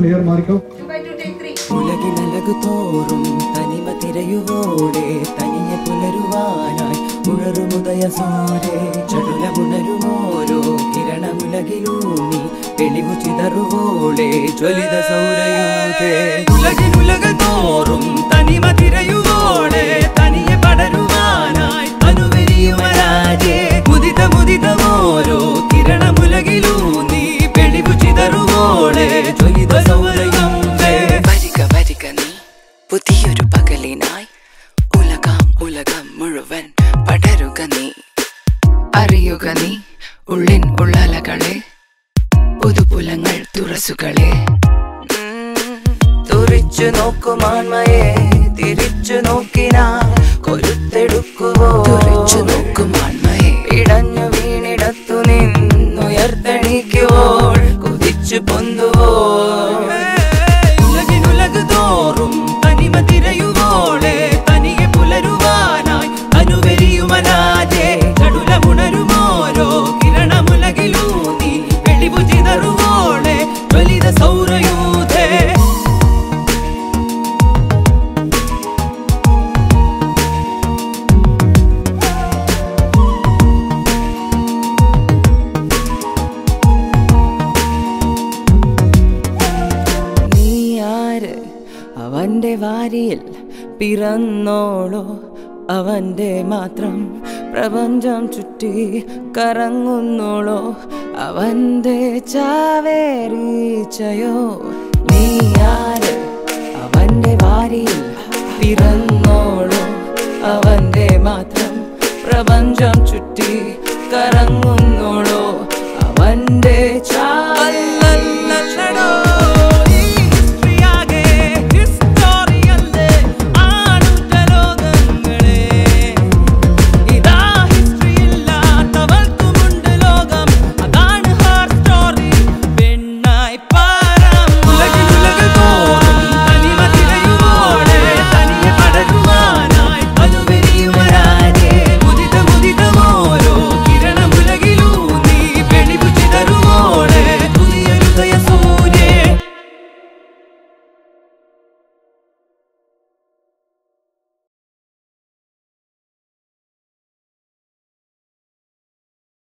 clear മാറിക്കോ ഉലകിനലകു തോറും തനിമ തിരയുവോടെ തനിയെ പുലരുവാനായി ഉണരുമുദയ സൂര്യ ചടുലമുണരുമോരോ കിരണമുലകിലൂന്നി വെളിവു ചിതറുവോളെ ജ്വലിത സൗരയൂതേ ഉലകിനുലക തോറും തനിമ തിരയുവോടെ തനിയെ പടരുവാനായി അനുവരിയുമരാജേ മുദിത മുദിതമോരോ കിരണമുലകിലൂന്നി വെളിവു ചിതറുവോളെ ജ്വലിത സൗരയൂതേ വരിക വരിക നീ പുതിയൊരു പകലിനായി ഉലകം ഉലകം മുഴുവൻ പടരുക നീ അറിയുക നീ ഉള്ളിൻ ഉള്ളലകളെ പുതുപുലങ്ങൾ തുറസുകളെ തുറിച്ചു നോക്കുമാൻമയെ തിരിച്ചു നോക്കിനാ കൊരുത്തെടുക്കുവോ തുറച്ചു നോക്കും ആൺമയെ ഇടഞ്ഞു വീണിടത്തു നിന്നുയർത്തെണിക്കുവോൾ കുതിച്ചു പൊന്തുവോ ഉലകിനുലക് തോറും തനിമ തിരയുവോളെ തനിയെ പുലരുവാനായി അനുവരിയുമനാജെ കടുലമുണരുമോരോ കിരണമുലകിലൂന്നി വെളിവു ചിതറുവോളെ ജ്വലിത സൗരയൂഥേ നീ ആര് അവന്റെ വാരിയിൽ പിറന്നോളോ അവന്റെ മാത്രം പ്രപഞ്ചം ചുറ്റി കറങ്ങുന്നോളോ അവന്റെ ചാവേരീച്ചയോ നീ ആര്